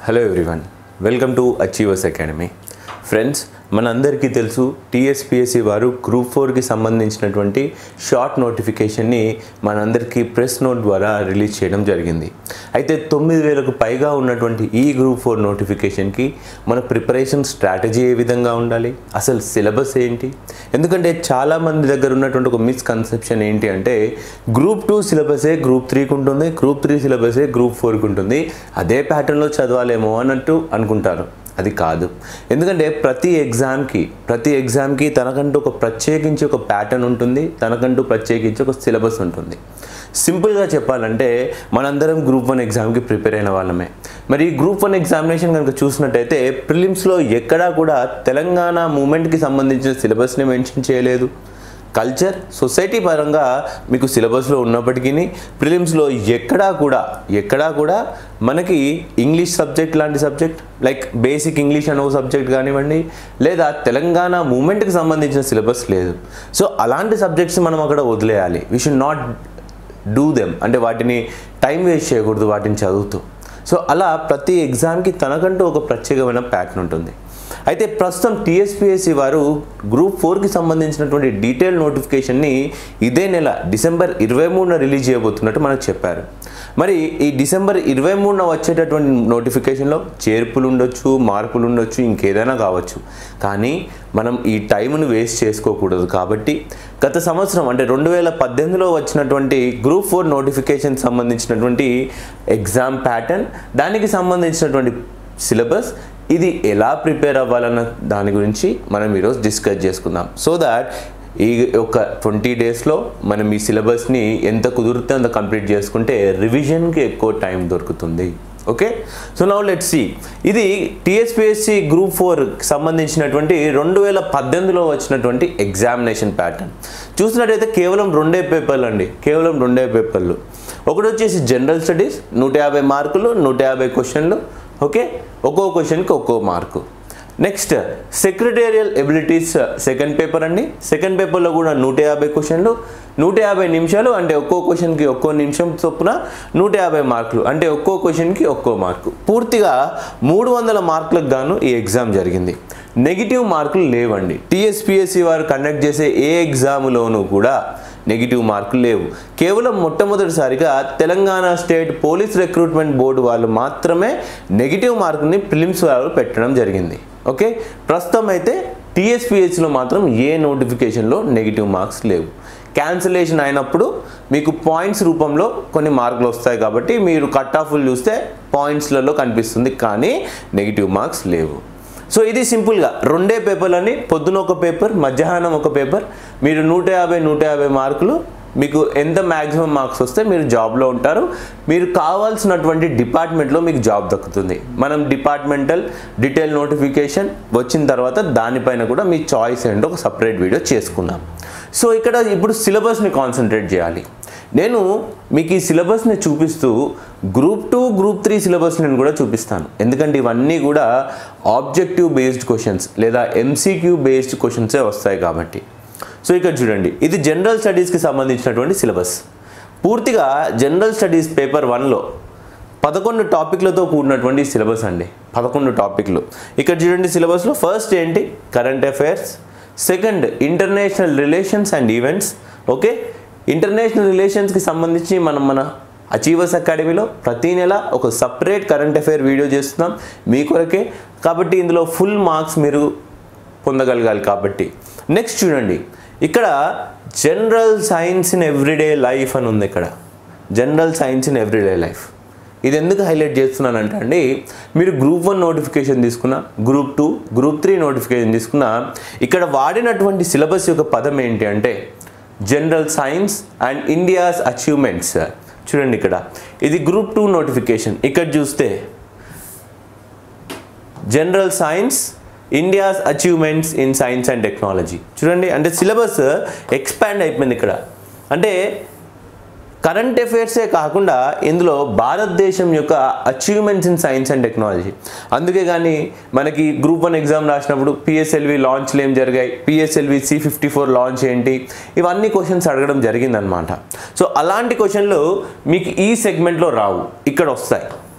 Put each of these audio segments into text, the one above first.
hello everyone welcome to achievers academy friends మనందరికీ తెలుసు TSPSC వారు గ్రూప్ ఫోర్కి సంబంధించినటువంటి షార్ట్ నోటిఫికేషన్ని మనందరికీ ప్రెస్ నోట్ ద్వారా రిలీజ్ చేయడం జరిగింది అయితే తొమ్మిది వేలకు పైగా ఉన్నటువంటి ఈ గ్రూప్ ఫోర్ నోటిఫికేషన్కి మన ప్రిపరేషన్ స్ట్రాటజీ ఏ విధంగా ఉండాలి అసలు సిలబస్ ఏంటి ఎందుకంటే చాలామంది దగ్గర ఉన్నటువంటి ఒక మిస్కన్సెప్షన్ ఏంటి అంటే గ్రూప్ టూ సిలబసే గ్రూప్ త్రీకి ఉంటుంది గ్రూప్ త్రీ సిలబసే గ్రూప్ ఫోర్కి ఉంటుంది అదే ప్యాటర్న్లో చదవాలేమో అన్నట్టు అనుకుంటారు అది కాదు ఎందుకంటే ప్రతి ఎగ్జామ్కి ప్రతి ఎగ్జామ్కి తనకంటూ ఒక ప్రత్యేకించి ఒక ప్యాటర్న్ ఉంటుంది తనకంటూ ప్రత్యేకించి ఒక సిలబస్ ఉంటుంది సింపుల్గా చెప్పాలంటే మనందరం గ్రూప్ వన్ ఎగ్జామ్కి ప్రిపేర్ అయిన వాళ్ళమే మరి ఈ గ్రూప్ వన్ ఎగ్జామినేషన్ కనుక చూసినట్టయితే ప్రిలిమ్స్లో ఎక్కడా కూడా తెలంగాణ మూమెంట్కి సంబంధించిన సిలబస్ని మెన్షన్ చేయలేదు కల్చర్ సొసైటీ పరంగా మీకు సిలబస్లో ఉన్నప్పటికీ ప్రిలిమ్స్లో ఎక్కడా కూడా ఎక్కడా కూడా మనకి ఇంగ్లీష్ సబ్జెక్ట్ లాంటి సబ్జెక్ట్ లైక్ బేసిక్ ఇంగ్లీష్ అనే ఒక సబ్జెక్ట్ కానివ్వండి లేదా తెలంగాణ మూమెంట్కి సంబంధించిన సిలబస్ లేదు సో అలాంటి సబ్జెక్ట్స్ మనం అక్కడ వదిలేయాలి we should not do them అంటే వాటిని టైం వేస్ట్ చేయకూడదు వాటిని చదువుతూ సో అలా ప్రతి ఎగ్జామ్కి తనకంటూ ఒక ప్రత్యేకమైన ప్యాటర్న్ ఉంటుంది అయితే ప్రస్తుతం టీఎస్పిఎస్సి వారు గ్రూప్ ఫోర్కి సంబంధించినటువంటి డీటెయిల్ నోటిఫికేషన్ని ఇదే నెల డిసెంబర్ ఇరవై మూడున రిలీజ్ చేయబోతున్నట్టు మనకు చెప్పారు మరి ఈ డిసెంబర్ ఇరవై మూడున వచ్చేటటువంటి నోటిఫికేషన్లో చేర్పులు ఉండొచ్చు మార్పులు ఉండొచ్చు ఇంకేదైనా కావచ్చు కానీ మనం ఈ టైంను వేస్ట్ చేసుకోకూడదు కాబట్టి గత సంవత్సరం అంటే రెండు వేల పద్దెనిమిదిలో వచ్చినటువంటి గ్రూప్ ఫోర్ నోటిఫికేషన్ సంబంధించినటువంటి ఎగ్జామ్ ప్యాటర్న్ దానికి సంబంధించినటువంటి సిలబస్ ఇది ఎలా ప్రిపేర్ అవ్వాలన్న దాని గురించి మనం ఈరోజు డిస్కస్ చేసుకుందాం సో దాట్ ఈ ఒక ట్వంటీ డేస్లో మనం ఈ సిలబస్ని ఎంత కుదిరితే అంత కంప్లీట్ చేసుకుంటే రివిజన్కి ఎక్కువ టైం దొరుకుతుంది okay so now let see ఇది టీఎస్పిఎస్సి గ్రూప్ ఫోర్కి సంబంధించినటువంటి రెండు వేల పద్దెనిమిదిలో వచ్చినటువంటి ఎగ్జామినేషన్ ప్యాటర్న్ చూసినట్టయితే కేవలం రెండే పేపర్లు అండి కేవలం రెండే పేపర్లు ఒకటి వచ్చేసి జనరల్ స్టడీస్ నూట యాభై మార్కులు నూట యాభై క్వశ్చన్లు ఓకే ఒక్కో క్వశ్చన్కి ఒక్కో మార్కు next secretarial abilities second paper అండి సెకండ్ పేపర్లో కూడా నూట యాభై క్వశ్చన్లు నూట యాభై నిమిషాలు అంటే ఒక్కో క్వశ్చన్కి ఒక్కో నిమిషం చొప్పున నూట యాభై మార్కులు అంటే ఒక్కో క్వశ్చన్కి ఒక్కో మార్కు పూర్తిగా మూడు వందల మార్కులకు గాను ఈ ఎగ్జామ్ జరిగింది నెగిటివ్ మార్కులు లేవండి టీఎస్పిఎస్సి వారు కండక్ట్ చేసే ఏ ఎగ్జామ్లోనూ కూడా నెగిటివ్ మార్కులు లేవు కేవలం మొట్టమొదటిసారిగా Telangana state police recruitment board వాళ్ళు మాత్రమే నెగిటివ్ మార్కుని ప్రిలిమ్స్ వారు పెట్టడం జరిగింది ఓకే ప్రస్తుతం అయితే టీఎస్పిహెచ్లో మాత్రం ఏ నోటిఫికేషన్లో నెగిటివ్ మార్క్స్ లేవు క్యాన్సిలేషన్ అయినప్పుడు మీకు పాయింట్స్ రూపంలో కొన్ని మార్కులు వస్తాయి కాబట్టి మీరు కట్ ఆఫ్లు చూస్తే పాయింట్స్లలో కనిపిస్తుంది కానీ నెగిటివ్ మార్క్స్ లేవు సో ఇది సింపుల్గా రెండే పేపర్లని పొద్దున ఒక పేపర్ మధ్యాహ్నం ఒక పేపర్ మీరు నూట యాభై నూట యాభై మార్కులు మీకు ఎంత మ్యాక్సిమం మార్క్స్ వస్తే మీరు జాబ్లో ఉంటారు మీరు కావాల్సినటువంటి డిపార్ట్మెంట్లో మీకు జాబ్ దక్కుతుంది మనం డిపార్ట్మెంటల్ డీటెయిల్ నోటిఫికేషన్ వచ్చిన తర్వాత దానిపైన కూడా మీ చాయిస్ ఏంటో ఒక సపరేట్ వీడియో చేసుకుందాం సో ఇక్కడ ఇప్పుడు సిలబస్ని కాన్సన్ట్రేట్ చేయాలి నేను మీకు ఈ సిలబస్ని చూపిస్తూ group two group three syllabus నేను కూడా చూపిస్తాను ఎందుకంటే ఇవన్నీ కూడా ఆబ్జెక్టివ్ బేస్డ్ క్వశ్చన్స్ లేదా ఎంసీక్యూ బేస్డ్ క్వశ్చన్సే వస్తాయి కాబట్టి సో ఇక్కడ చూడండి ఇది జనరల్ స్టడీస్కి సంబంధించినటువంటి సిలబస్ పూర్తిగా జనరల్ స్టడీస్ పేపర్ వన్లో పదకొండు టాపిక్లతో కూడినటువంటి సిలబస్ అండి పదకొండు టాపిక్లు ఇక్కడ చూడండి సిలబస్లో ఫస్ట్ ఏంటి current affairs second international relations and events okay international రిలేషన్స్కి సంబంధించి మనం మన అచీవర్స్ అకాడమీలో ప్రతి నెల ఒక సపరేట్ కరెంట్ అఫైర్ వీడియో చేస్తున్నాం మీ కొరకే కాబట్టి ఇందులో ఫుల్ మార్క్స్ మీరు పొందగలగాలి కాబట్టి నెక్స్ట్ చూడండి ఇక్కడ general science in everyday life అని ఉంది ఇక్కడ general science in everyday life ఇది ఎందుకు హైలైట్ చేస్తున్నానంటే అండి మీరు గ్రూప్ వన్ నోటిఫికేషన్ తీసుకున్న group two group three notification తీసుకున్న ఇక్కడ వాడినటువంటి సిలబస్ యొక్క పదం ఏంటి అంటే general science and India's achievements చూడండి ఇక్కడ ఇది గ్రూప్ టూ నోటిఫికేషన్ ఇక్కడ చూస్తే general science India's achievements in science and technology చూడండి అంటే సిలబస్ ఎక్స్పాండ్ అయిపోయింది ఇక్కడ అంటే కరెంట్ అఫైర్సే కాకుండా ఇందులో భారతదేశం యొక్క achievements in science and technology అందుకే కానీ మనకి గ్రూప్ వన్ ఎగ్జామ్ రాసినప్పుడు పిఎస్ఎల్వి లాంచ్లు ఏం జరిగాయి PSLV C fifty four launch ఏంటి ఇవన్నీ క్వశ్చన్స్ అడగడం జరిగిందనమాట సో అలాంటి క్వశ్చన్లు మీకు ఈ సెగ్మెంట్లో రావు ఇక్కడ వస్తాయి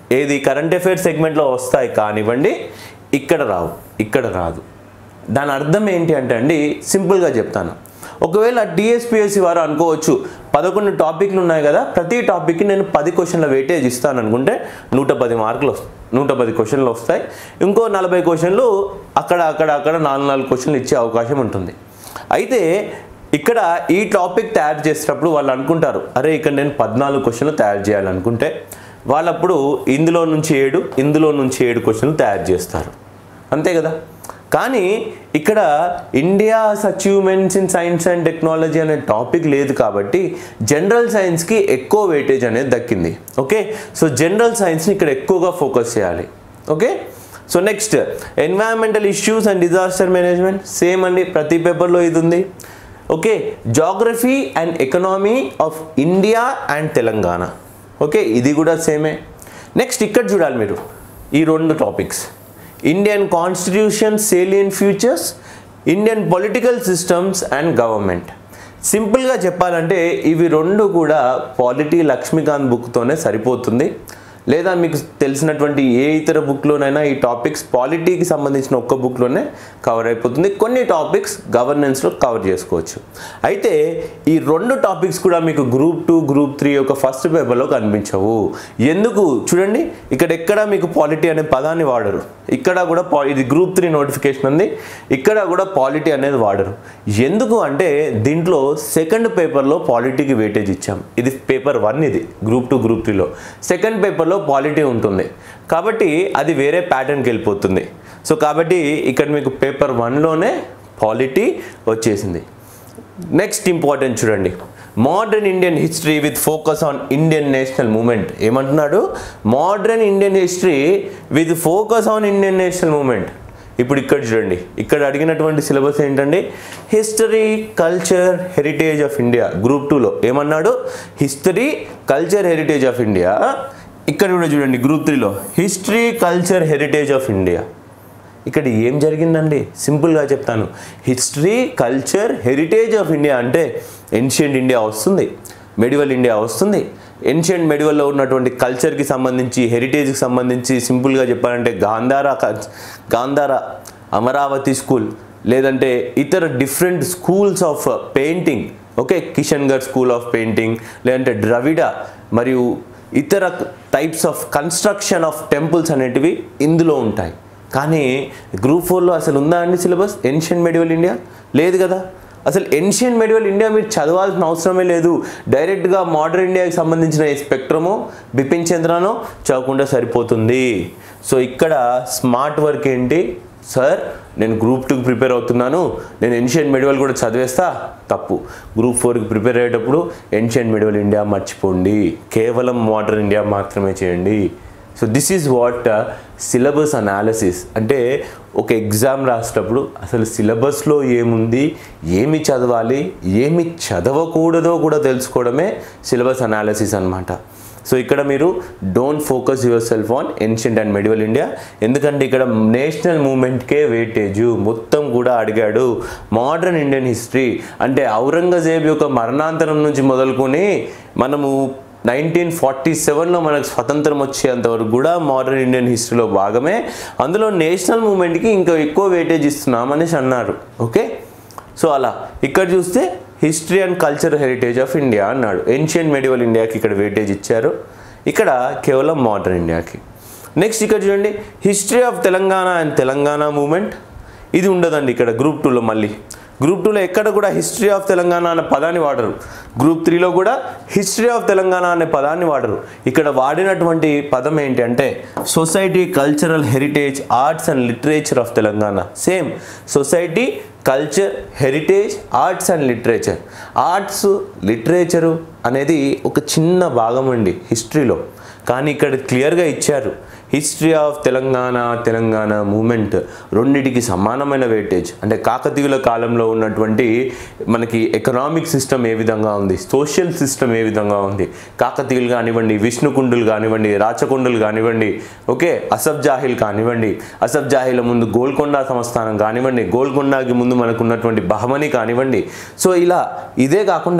ఏది కరెంట్ అఫైర్స్ సెగ్మెంట్లో వస్తాయి కానివ్వండి ఇక్కడ రావు ఇక్కడ రాదు దాని అర్థం ఏంటి అంటే అండి సింపుల్గా చెప్తాను ఒకవేళ టీఎస్పిఎస్సి వారు అనుకోవచ్చు పదకొండు టాపిక్లు ఉన్నాయి కదా ప్రతి టాపిక్కి నేను పది క్వశ్చన్ల వెయిటేజ్ ఇస్తాను అనుకుంటే నూట పది మార్కులు వస్తాయి నూట పది క్వశ్చన్లు వస్తాయి ఇంకో నలభై క్వశ్చన్లు అక్కడ అక్కడ అక్కడ నాలుగు నాలుగు క్వశ్చన్లు ఇచ్చే అవకాశం ఉంటుంది అయితే ఇక్కడ ఈ టాపిక్ తయారు చేసేటప్పుడు వాళ్ళు అనుకుంటారు అరే ఇక్కడ నేను పద్నాలుగు క్వశ్చన్లు తయారు చేయాలనుకుంటే వాళ్ళప్పుడు ఇందులో నుంచి ఏడు ఇందులో నుంచి ఏడు క్వశ్చన్లు తయారు చేస్తారు అంతే కదా కానీ ఇక్కడ India's achievements in science and technology అనే టాపిక్ లేదు కాబట్టి జనరల్ సైన్స్కి ఎక్కువ వెయిటేజ్ అనేది దక్కింది ఓకే సో జనరల్ సైన్స్ని ఇక్కడ ఎక్కువగా ఫోకస్ చేయాలి okay so next environmental issues and disaster management same అండి ప్రతి పేపర్లో ఇది ఉంది okay geography and economy of India and Telangana okay ఇది కూడా సేమే నెక్స్ట్ ఇక్కడ చూడాలి మీరు ఈ రెండు topics Indian constitution salient features Indian political systems and government సింపుల్గా చెప్పాలంటే ఇవి రెండు కూడా పాలిటీ లక్ష్మీకాంత్ బుక్తోనే సరిపోతుంది లేదా మీకు తెలిసినటువంటి ఏ ఇతర బుక్లోనైనా ఈ టాపిక్స్ పాలిటీకి సంబంధించిన ఒక్క బుక్లోనే కవర్ అయిపోతుంది కొన్ని టాపిక్స్ గవర్నెన్స్లో కవర్ చేసుకోవచ్చు అయితే ఈ రెండు టాపిక్స్ కూడా మీకు గ్రూప్ టూ గ్రూప్ త్రీ యొక్క ఫస్ట్ పేపర్లో కనిపించవు ఎందుకు చూడండి ఇక్కడ ఎక్కడ మీకు పాలిటీ అనే పదాన్ని వాడరు ఇక్కడ కూడా పా- ఇది గ్రూప్ త్రీ నోటిఫికేషన్ ఉంది ఇక్కడ కూడా పాలిటీ అనేది వాడరు ఎందుకు అంటే దీంట్లో సెకండ్ పేపర్లో పాలిటీకి వెయిటేజ్ ఇచ్చాం ఇది పేపర్ వన్ ఇది గ్రూప్ టూ గ్రూప్ త్రీలో సెకండ్ పేపర్లో పాలిటీ ఉంటుంది కాబట్టి అది వేరే ప్యాటర్న్కి వెళ్ళిపోతుంది సో కాబట్టి ఇక్కడ మీకు పేపర్ వన్లోనే పాలిటీ వచ్చేసింది నెక్స్ట్ ఇంపార్టెంట్ చూడండి modern Indian history with focus on Indian national movement ఏమంటున్నాడు modern Indian history with focus on Indian national movement ఇప్పుడు ఇక్కడ చూడండి ఇక్కడ అడిగినటువంటి సిలబస్ ఏంటండి history culture heritage of India group టూలో ఏమన్నాడు history culture heritage of India ఇక్కడ కూడా చూడండి గ్రూప్ త్రీలో history culture heritage of India ఇక్కడ ఏం జరిగిందండి సింపుల్గా చెప్తాను history culture heritage of India అంటే ఏన్షియంట్ ఇండియా వస్తుంది మెడివల్ ఇండియా వస్తుంది ఏన్షియంట్ మెడివల్లో ఉన్నటువంటి కల్చర్కి సంబంధించి హెరిటేజ్కి సంబంధించి సింపుల్గా చెప్పాలంటే గాంధార కల్- గాంధార అమరావతి స్కూల్ లేదంటే ఇతర different schools of painting okay Kishangarh school of painting లేదంటే ద్రవిడ మరియు ఇతర types of construction of temples అనేటివి ఇందులో ఉంటాయి కానీ గ్రూప్ ఫోర్లో అసలు ఉందా అండి సిలబస్ ఏన్షియన్ మెడివల్ ఇండియా లేదు కదా అసలు ఏన్షియన్ మెడివల్ ఇండియా మీరు చదవాల్సిన అవసరమే లేదు డైరెక్ట్గా మోడర్న్ ఇండియాకి సంబంధించిన ఈ స్పెక్ట్రమో బిపిన్ చంద్రనో చదవకుండా సరిపోతుంది సో ఇక్కడ స్మార్ట్ వర్క్ ఏంటి సార్ నేను గ్రూప్ టూకి ప్రిపేర్ అవుతున్నాను నేను ఎన్షియన్ మెడివల్ కూడా చదివేస్తా తప్పు గ్రూప్ ఫోర్కి ప్రిపేర్ అయ్యేటప్పుడు ఎన్షియన్ మెడివల్ ఇండియా మర్చిపోండి కేవలం మోడర్న్ ఇండియా మాత్రమే చేయండి so this is what syllabus analysis అంటే ఒక ఎగ్జామ్ రాసేటప్పుడు అసలు సిలబస్లో ఏముంది ఏమి చదవాలి ఏమి చదవకూడదో కూడా తెలుసుకోవడమే సిలబస్ అనాలిసిస్ అన్నమాట సో ఇక్కడ మీరు don't focus yourself on ancient and medieval India ఎందుకంటే ఇక్కడ నేషనల్ మూమెంట్కే వెయిటేజ్ మొత్తం కూడా అడిగాడు మోడర్న్ ఇండియన్ హిస్టరీ అంటే ఔరంగజేబ్ యొక్క మరణాంతరం నుంచి మొదలుకొని మనము నైన్టీన్ ఫార్టీ సెవెన్లో మనకు స్వతంత్రం వచ్చేంత వరకు కూడా మోడర్న్ ఇండియన్ హిస్టరీలో భాగమే అందులో నేషనల్ మూమెంట్కి ఇంకా ఎక్కువ వెయిటేజ్ ఇస్తున్నాం అనేసి అన్నారు ఓకే సో అలా ఇక్కడ చూస్తే history and culture heritage of India అన్నాడు ఏన్షియంట్ మెడివల్ ఇండియాకి ఇక్కడ వెయిటేజ్ ఇచ్చారు ఇక్కడ కేవలం మోడర్న్ ఇండియాకి నెక్స్ట్ ఇక్కడ చూడండి history of Telangana and Telangana movement ఇది ఉండదండి ఇక్కడ గ్రూప్ టూలో మళ్ళీ గ్రూప్ టూలో ఎక్కడ కూడా హిస్టరీ ఆఫ్ తెలంగాణ అనే పదాన్ని వాడరు గ్రూప్ త్రీలో కూడా హిస్టరీ ఆఫ్ తెలంగాణ అనే పదాన్ని వాడరు ఇక్కడ వాడినటువంటి పదం ఏంటి అంటే society cultural heritage arts and literature of Telangana same society culture heritage arts and literature arts literature అనేది ఒక చిన్న భాగం అండి హిస్టరీలో కానీ ఇక్కడ క్లియర్గా ఇచ్చారు history of Telangana Telangana movement రెండిటికి సమానమైన వెయిటేజ్ అంటే కాకతీయుల కాలంలో ఉన్నటువంటి మనకి ఎకనామిక్ సిస్టమ్ ఏ విధంగా ఉంది సోషల్ సిస్టమ్ ఏ విధంగా ఉంది కాకతీయులు కానివ్వండి విష్ణుకుండులు కానివ్వండి రాచకొండలు కానివ్వండి ఓకే అసఫ్ జాహిల్ కానివ్వండి అసఫ్ జాహిల ముందు గోల్కొండ సంస్థానం కానివ్వండి గోల్కొండకి ముందు మనకు ఉన్నటువంటి బహమని కానివ్వండి సో ఇలా ఇదే కాకుండా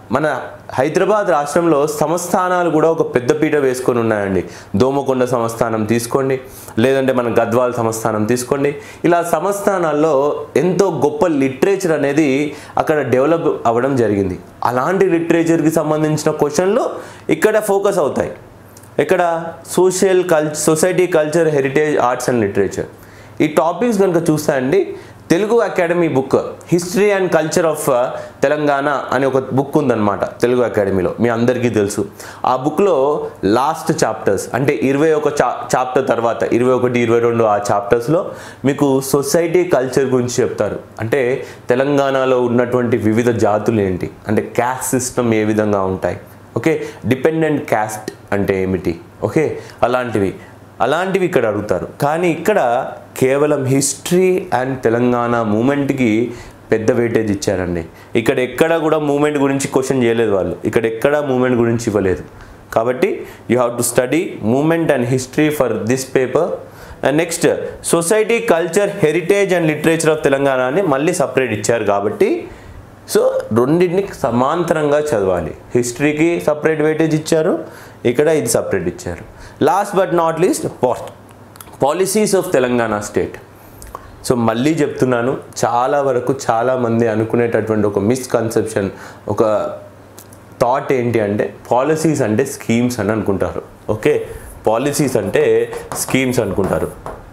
మన హైదరాబాద్ రాష్ట్రంలో సంస్థానాలు కూడా ఒక పెద్దపీట వేసుకొని ఉన్నాయండి దోమకొండ సంస్థానం తీసుకోండి లేదంటే మన గద్వాల్ సంస్థానం తీసుకోండి ఇలా సంస్థానాల్లో ఎంతో గొప్ప లిటరేచర్ అనేది అక్కడ డెవలప్ అవ్వడం జరిగింది అలాంటి లిటరేచర్కి సంబంధించిన క్వశ్చన్లు ఇక్కడ ఫోకస్ అవుతాయి ఇక్కడ సోషల్ కల్ society culture heritage arts and literature ఈ టాపిక్స్ కనుక చూస్తే అండి Telugu Academy book history and culture of Telangana అనే ఒక బుక్ ఉందన్నమాట తెలుగు అకాడమీలో మీ అందరికీ తెలుసు ఆ బుక్లో లాస్ట్ చాప్టర్స్ అంటే ఇరవై ఒక చా చాప్టర్ తర్వాత ఇరవై ఒకటి ఇరవై రెండు ఆ చాప్టర్స్లో మీకు సొసైటీ కల్చర్ గురించి చెప్తారు అంటే తెలంగాణలో ఉన్నటువంటి వివిధ జాతులు ఏంటి అంటే క్యాస్ట్ సిస్టమ్ ఏ విధంగా ఉంటాయి ఓకే డిపెండెంట్ క్యాస్ట్ అంటే ఏమిటి ఓకే అలాంటివి అలాంటివి ఇక్కడ అడుగుతారు కానీ ఇక్కడ కేవలం హిస్టరీ అండ్ తెలంగాణ మూమెంట్కి పెద్ద వెయిటేజ్ ఇచ్చారండి ఇక్కడ ఎక్కడ కూడా మూమెంట్ గురించి క్వశ్చన్ చేయలేదు వాళ్ళు ఇక్కడ ఎక్కడ మూమెంట్ గురించి ఇవ్వలేదు కాబట్టి you have to study movement and history for this paper and next society culture heritage and literature of Telangana అని మళ్ళీ సపరేట్ ఇచ్చారు కాబట్టి సో రెండింటిని సమాంతరంగా చదవాలి హిస్టరీకి సపరేట్ వెయిటేజ్ ఇచ్చారు ఇక్కడ ఇది సపరేట్ ఇచ్చారు last but not least policies of Telangana state so మళ్ళీ చెప్తున్నాను చాలా వరకు చాలామంది అనుకునేటటువంటి ఒక మిస్కన్సెప్షన్ ఒక థాట్ ఏంటి అంటే పాలసీస్ అంటే స్కీమ్స్ అని అనుకుంటారు ఓకే పాలసీస్ అంటే స్కీమ్స్ అనుకుంటారు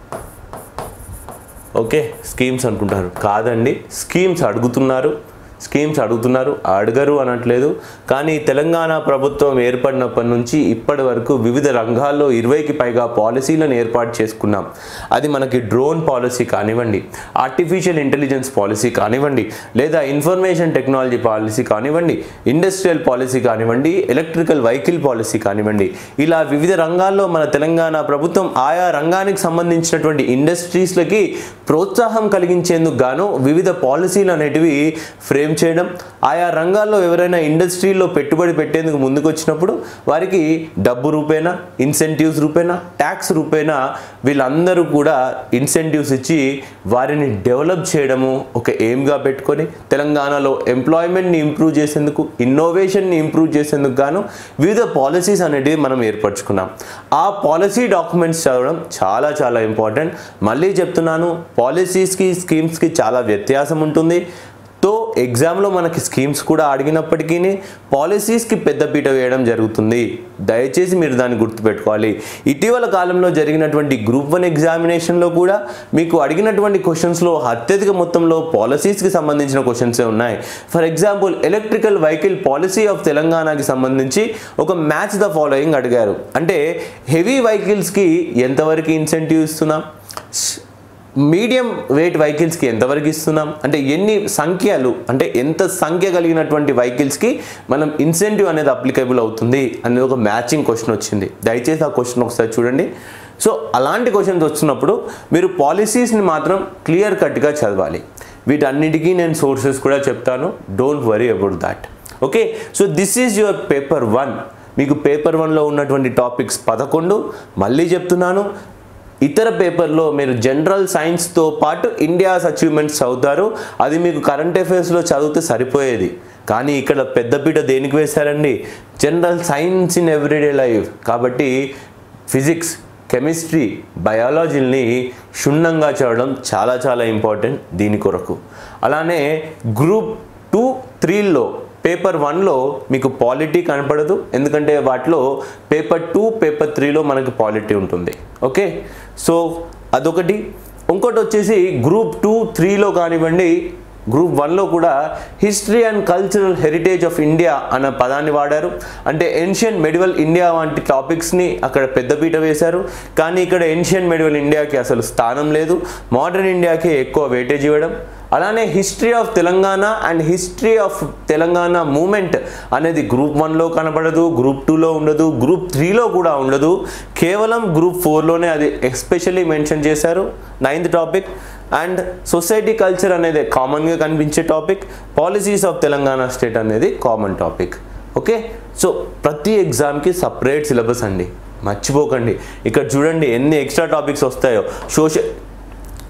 ఓకే స్కీమ్స్ అనుకుంటారు కాదండి స్కీమ్స్ అడుగుతున్నారు స్కీమ్స్ అడుగుతున్నారు అడగరు అనట్లేదు కానీ తెలంగాణ ప్రభుత్వం ఏర్పడినప్పటి నుంచి ఇప్పటి వరకు వివిధ రంగాల్లో ఇరవైకి పైగా పాలసీలను ఏర్పాటు చేసుకున్నాం అది మనకి డ్రోన్ పాలసీ కానివ్వండి ఆర్టిఫిషియల్ ఇంటెలిజెన్స్ పాలసీ కానివ్వండి లేదా ఇన్ఫర్మేషన్ టెక్నాలజీ పాలసీ కానివ్వండి ఇండస్ట్రియల్ పాలసీ కానివ్వండి ఎలక్ట్రికల్ వెహికల్ పాలసీ కానివ్వండి ఇలా వివిధ రంగాల్లో మన తెలంగాణ ప్రభుత్వం ఆయా రంగానికి సంబంధించినటువంటి ఇండస్ట్రీస్లకి ప్రోత్సాహం కలిగించేందుకు గాను వివిధ పాలసీలు అనేటివి ఫ్రేమ్ చేయడం ఆయా రంగాల్లో ఎవరైనా ఇండస్ట్రీలో పెట్టుబడి పెట్టేందుకు ముందుకు వచ్చినప్పుడు వారికి డబ్బు రూపేనా ఇన్సెంటివ్స్ రూపేనా ట్యాక్స్ రూపేనా వీళ్ళందరూ కూడా ఇన్సెంటివ్స్ ఇచ్చి వారిని డెవలప్ చేయడము ఒక ఎయిమ్గా పెట్టుకొని తెలంగాణలో ఎంప్లాయ్మెంట్ని ఇంప్రూవ్ చేసేందుకు ఇన్నోవేషన్ని ఇంప్రూవ్ చేసేందుకు గాను వివిధ పాలసీస్ అనేటివి మనం ఏర్పరచుకున్నాం ఆ పాలసీ డాక్యుమెంట్స్ చదవడం చాలా చాలా ఇంపార్టెంట్ మళ్ళీ చెప్తున్నాను పాలసీస్కి స్కీమ్స్కి చాలా వ్యత్యాసం ఉంటుంది తో ఎగ్జామ్లో మనకి స్కీమ్స్ కూడా అడిగినప్పటికీ పాలసీస్కి పెద్దపీట వేయడం జరుగుతుంది దయచేసి మీరు దాన్ని గుర్తుపెట్టుకోవాలి ఇటీవల కాలంలో జరిగినటువంటి గ్రూప్ వన్ ఎగ్జామినేషన్లో కూడా మీకు అడిగినటువంటి క్వశ్చన్స్లో అత్యధిక మొత్తంలో పాలసీస్కి సంబంధించిన క్వశ్చన్సే ఉన్నాయి for example electrical vehicle policy of తెలంగాణకి సంబంధించి ఒక మ్యాచ్ ద ఫాలోయింగ్ అడిగారు అంటే హెవీ వెహికల్స్కి ఎంతవరకు ఇన్సెంటివ్ ఇస్తున్నాం మీడియం వెయిట్ వెహికల్స్కి ఎంతవరకు ఇస్తున్నాం అంటే ఎన్ని సంఖ్యలు అంటే ఎంత సంఖ్య కలిగినటువంటి వెహికల్స్కి మనం ఇన్సెంటివ్ అనేది అప్లికబుల్ అవుతుంది అనేది ఒక మ్యాచింగ్ క్వశ్చన్ వచ్చింది దయచేసి ఆ క్వశ్చన్ ఒకసారి చూడండి సో అలాంటి క్వశ్చన్స్ వచ్చినప్పుడు మీరు పాలసీస్ని మాత్రం క్లియర్ కట్గా చదవాలి వీటన్నిటికీ నేను సోర్సెస్ కూడా చెప్తాను don't worry about that okay so this is your paper one మీకు పేపర్ వన్లో ఉన్నటువంటి టాపిక్స్ పదకొండు మళ్ళీ చెప్తున్నాను ఇతర పేపర్లో మీరు జనరల్ సైన్స్తో పాటు ఇండియాస్ అచీవ్మెంట్స్ చదువుతారు అది మీకు కరెంట్ అఫైర్స్లో చదివితే సరిపోయేది కానీ ఇక్కడ పెద్దపీట దేనికి వేశారండి general science in everyday life కాబట్టి ఫిజిక్స్ కెమిస్ట్రీ బయాలజీని క్షుణ్ణంగా చదవడం చాలా చాలా ఇంపార్టెంట్ దీని కొరకు అలానే గ్రూప్ టూ త్రీలో పేపర్ వన్లో మీకు పాలిటీ కనపడదు ఎందుకంటే వాటిలో పేపర్ టూ పేపర్ త్రీలో మనకి పాలిటీ ఉంటుంది ఓకే సో అదొకటి ఇంకోటి వచ్చేసి గ్రూప్ టూ త్రీలో కానివ్వండి గ్రూప్ వన్లో కూడా history and cultural heritage of India అన్న పదాన్ని వాడారు అంటే ఏన్షియన్ మెడివల్ ఇండియా వంటి టాపిక్స్ని అక్కడ పెద్దపీట వేశారు కానీ ఇక్కడ ఏన్షియన్ మెడివల్ ఇండియాకి అసలు స్థానం లేదు మోడర్న్ ఇండియాకి ఎక్కువ వెయిటేజ్ ఇవ్వడం అలానే history of Telangana and history of Telangana movement అనేది గ్రూప్ వన్లో కనబడదు గ్రూప్ టూలో ఉండదు గ్రూప్ త్రీలో కూడా ఉండదు కేవలం గ్రూప్ ఫోర్లోనే అది ఎస్పెషల్లీ మెన్షన్ చేశారు ninth topic and society culture అనేది కామన్గా కనిపించే topic policies of Telangana state అనేది కామన్ టాపిక్ ఓకే సో ప్రతి ఎగ్జామ్కి సపరేట్ సిలబస్ అండి మర్చిపోకండి ఇక్కడ చూడండి ఎన్ని ఎక్స్ట్రా టాపిక్స్ వస్తాయో social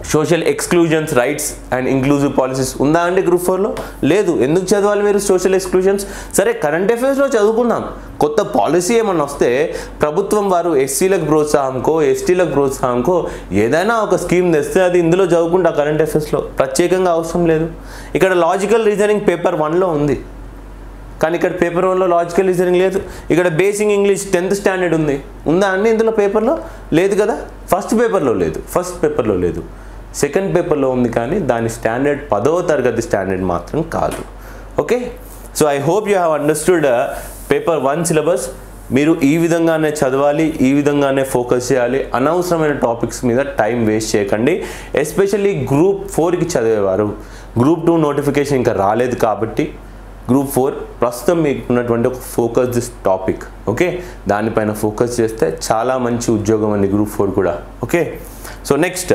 social exclusions rights and inclusive policies ఉందా అండి గ్రూప్ ఫోర్లో లేదు ఎందుకు చదవాలి మీరు సోషల్ ఎక్స్క్లూజన్స్ సరే కరెంట్ అఫైర్స్లో చదువుకుందాం కొత్త పాలసీ ఏమన్నా వస్తే ప్రభుత్వం వారు ఎస్సీలకు ప్రోత్సాహంకో ఎస్టీలకు ప్రోత్సాహంకో ఏదైనా ఒక స్కీమ్ తెస్తే అది ఇందులో చదువుకుంటా కరెంట్ అఫైర్స్లో ప్రత్యేకంగా అవసరం లేదు ఇక్కడ లాజికల్ రీజనింగ్ పేపర్ వన్లో ఉంది కానీ ఇక్కడ పేపర్ వన్లో లాజికల్ రీజనింగ్ లేదు ఇక్కడ బేసిక్ ఇంగ్లీష్ టెన్త్ స్టాండర్డ్ ఉంది ఉందా అండి ఇందులో పేపర్లో లేదు కదా ఫస్ట్ పేపర్లో లేదు ఫస్ట్ పేపర్లో లేదు సెకండ్ పేపర్లో ఉంది కానీ దాని స్టాండర్డ్ పదవ తరగతి స్టాండర్డ్ మాత్రం కాదు okay so I hope you have understood paper one syllabus మీరు ఈ విధంగానే చదవాలి ఈ విధంగానే ఫోకస్ చేయాలి అనవసరమైన టాపిక్స్ మీద టైం వేస్ట్ చేయకండి ఎస్పెషల్లీ గ్రూప్ ఫోర్కి చదివేవారు గ్రూప్ టూ నోటిఫికేషన్ ఇంకా రాలేదు కాబట్టి గ్రూప్ ఫోర్ ప్రస్తుతం మీకు ఉన్నటువంటి ఒక ఫోకస్ టాపిక్ ఓకే దానిపైన ఫోకస్ చేస్తే చాలా మంచి ఉద్యోగం అండి గ్రూప్ ఫోర్ కూడా ఓకే సో నెక్స్ట్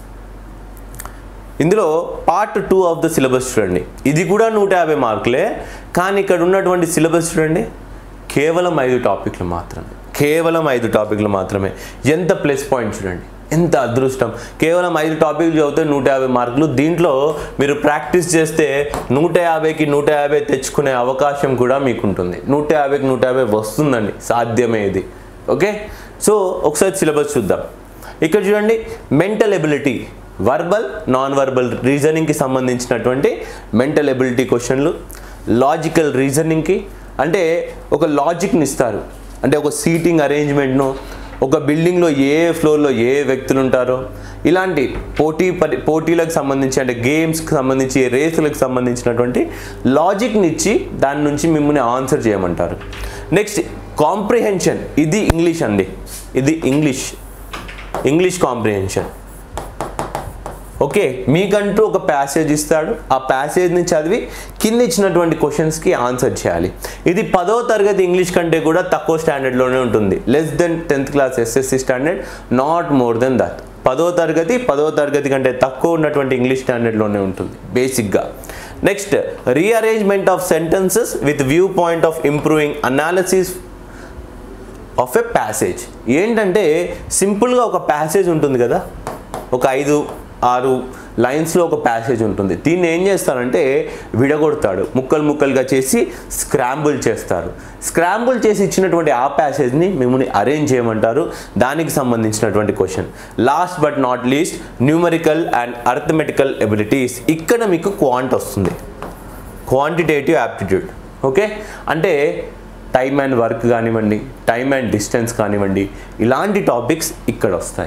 ఇందులో part two of the syllabus చూడండి ఇది కూడా నూట యాభై మార్కులే కానీ ఇక్కడ ఉన్నటువంటి సిలబస్ చూడండి కేవలం ఐదు టాపిక్లు మాత్రమే కేవలం ఐదు టాపిక్లు మాత్రమే ఎంత ప్లస్ పాయింట్ చూడండి ఎంత అదృష్టం కేవలం ఐదు టాపిక్లు చదివితే నూట యాభై మార్కులు దీంట్లో మీరు ప్రాక్టీస్ చేస్తే నూట యాభైకి నూట యాభై తెచ్చుకునే అవకాశం కూడా మీకు ఉంటుంది నూట యాభైకి నూట యాభై వస్తుందండి సాధ్యమే ఇది ఓకే సో ఒకసారి సిలబస్ చూద్దాం ఇక్కడ చూడండి mental ability verbal non verbal రీజనింగ్కి సంబంధించినటువంటి మెంటల్ ఎబిలిటీ క్వశ్చన్లు లాజికల్ రీజనింగ్కి అంటే ఒక లాజిక్ని ఇస్తారు అంటే ఒక సీటింగ్ అరేంజ్మెంట్ను ఒక బిల్డింగ్లో ఏ ఫ్లోర్లో ఏ వ్యక్తులు ఉంటారో ఇలాంటి పోటీ పరి పోటీలకు సంబంధించి అంటే గేమ్స్కి సంబంధించి రేసులకు సంబంధించినటువంటి లాజిక్ని ఇచ్చి దాని నుంచి మిమ్మల్ని ఆన్సర్ చేయమంటారు నెక్స్ట్ కాంప్రిహెన్షన్ ఇది ఇంగ్లీష్ అండి ఇది ఇంగ్లీష్ ఇంగ్లీష్ కాంప్రిహెన్షన్ ఓకే మీకంటూ ఒక ప్యాసేజ్ ఇస్తాడు ఆ ప్యాసేజ్ని చదివి కింద ఇచ్చినటువంటి క్వశ్చన్స్కి ఆన్సర్ చేయాలి ఇది పదో తరగతి ఇంగ్లీష్ కంటే కూడా తక్కువ స్టాండర్డ్లోనే ఉంటుంది less than tenth class SSC standard not more than that పదో తరగతి పదో తరగతి కంటే తక్కువ ఉన్నటువంటి ఇంగ్లీష్ స్టాండర్డ్లోనే ఉంటుంది బేసిక్గా next rearrangement of sentences with view point of improving analysis of a passage ఏంటంటే సింపుల్గా ఒక ప్యాసేజ్ ఉంటుంది కదా ఒక ఐదు ఆరు లైన్స్లో ఒక ప్యాసేజ్ ఉంటుంది దీన్ని ఏం చేస్తారంటే విడగొడతాడు ముక్కలు ముక్కలుగా చేసి స్క్రాంబుల్ చేస్తారు స్క్రాంబుల్ చేసి ఇచ్చినటువంటి ఆ ప్యాసేజ్ని మిమ్మల్ని అరేంజ్ చేయమంటారు దానికి సంబంధించినటువంటి question last but not least numerical and arithmetical abilities ఇక్కడ మీకు క్వాంట్ వస్తుంది క్వాంటిటేటివ్ యాప్టిట్యూడ్ ఓకే అంటే టైమ్ అండ్ వర్క్ కానివ్వండి టైమ్ అండ్ డిస్టెన్స్ కానివ్వండి ఇలాంటి టాపిక్స్ ఇక్కడ వస్తాయి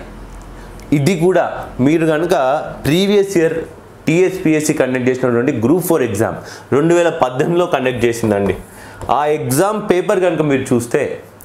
ఇది కూడా మీరు కనుక ప్రీవియస్ ఇయర్ టీఎస్పిఎస్సి కండక్ట్ చేసినటువంటి గ్రూప్ ఫోర్ ఎగ్జామ్ రెండు వేల పద్దెనిమిదిలో కండక్ట్ చేసిందండి ఆ ఎగ్జామ్ పేపర్ కనుక మీరు చూస్తే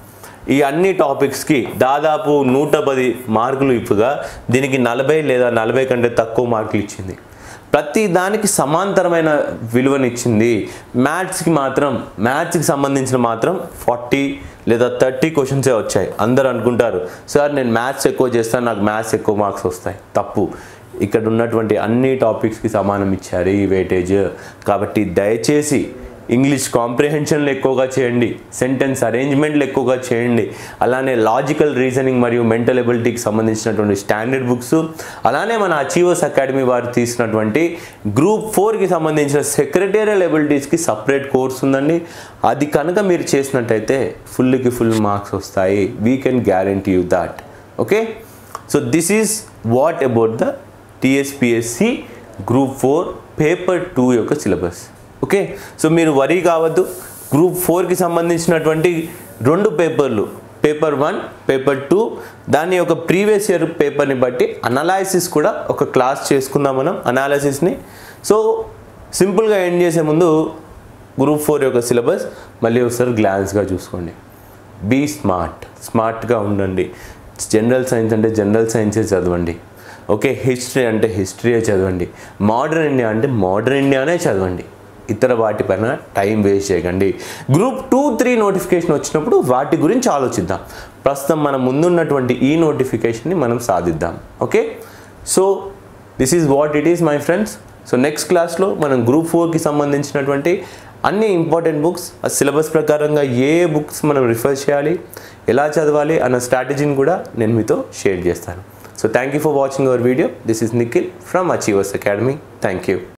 ఈ అన్ని టాపిక్స్కి దాదాపు నూట పది మార్కులు ఇప్పుగా దీనికి నలభై లేదా నలభై కంటే తక్కువ మార్కులు ఇచ్చింది ప్రతి దానికి సమాంతరమైన విలువనిచ్చింది మ్యాథ్స్కి మాత్రం మ్యాథ్స్కి సంబంధించిన మాత్రం ఫార్టీ లేదా థర్టీ క్వశ్చన్సే వచ్చాయి అందరు అనుకుంటారు సార్ నేను మ్యాథ్స్ ఎక్కువ చేస్తాను నాకు మ్యాథ్స్ ఎక్కువ మార్క్స్ వస్తాయి తప్పు ఇక్కడ ఉన్నటువంటి అన్ని టాపిక్స్కి సమానం ఇచ్చారు ఈ వెయిటేజ్ కాబట్టి దయచేసి ఇంగ్లీష్ కాంప్రిహెన్షన్లు ఎక్కువగా చేయండి సెంటెన్స్ అరేంజ్మెంట్లు ఎక్కువగా చేయండి అలానే లాజికల్ రీజనింగ్ మరియు మెంటల్ ఎబిలిటీకి సంబంధించినటువంటి స్టాండర్డ్ బుక్స్ అలానే మన అచీవర్స్ అకాడమీ వారు తీసినటువంటి గ్రూప్ ఫోర్కి సంబంధించిన సెక్రటేరియల్ ఎబిలిటీస్కి సపరేట్ కోర్స్ ఉందండి అది కనుక మీరు చేసినట్టయితే ఫుల్కి ఫుల్ మార్క్స్ వస్తాయి we can guarantee you that okay so this is what about the TSPSC group four paper two యొక్క సిలబస్ ఓకే సో మీరు వరీ కావద్దు గ్రూప్ ఫోర్కి సంబంధించినటువంటి రెండు పేపర్లు పేపర్ వన్ పేపర్ టూ దాని యొక్క ప్రీవియస్ ఇయర్ పేపర్ని బట్టి అనాలైసిస్ కూడా ఒక క్లాస్ చేసుకుందాం మనం అనాలసిస్ని సో సింపుల్గా ఎండ్ చేసే ముందు గ్రూప్ ఫోర్ యొక్క సిలబస్ మళ్ళీ ఒకసారి గ్లాన్స్గా చూసుకోండి బీ స్మార్ట్ స్మార్ట్గా ఉండండి జనరల్ సైన్స్ అంటే జనరల్ సైన్సే చదవండి ఓకే హిస్టరీ అంటే హిస్టరీయే చదవండి మోడర్న్ ఇండియా అంటే మోడర్న్ ఇండియానే చదవండి ఇతర వాటిపైన టైం వేస్ట్ చేయకండి గ్రూప్ టూ త్రీ నోటిఫికేషన్ వచ్చినప్పుడు వాటి గురించి ఆలోచిద్దాం ప్రస్తుతం మన ముందున్నటువంటి ఈ నోటిఫికేషన్ని మనం సాధిద్దాం okay so this is what it is my friends so next క్లాస్లో మనం గ్రూప్ ఫోర్కి సంబంధించినటువంటి అన్ని ఇంపార్టెంట్ బుక్స్ ఆ సిలబస్ ప్రకారంగా ఏ బుక్స్ మనం రిఫర్ చేయాలి ఎలా చదవాలి అన్న స్ట్రాటజీని కూడా నేను మీతో షేర్ చేస్తాను so thank you for watching our video this is Nikhil from Achievers Academy thank you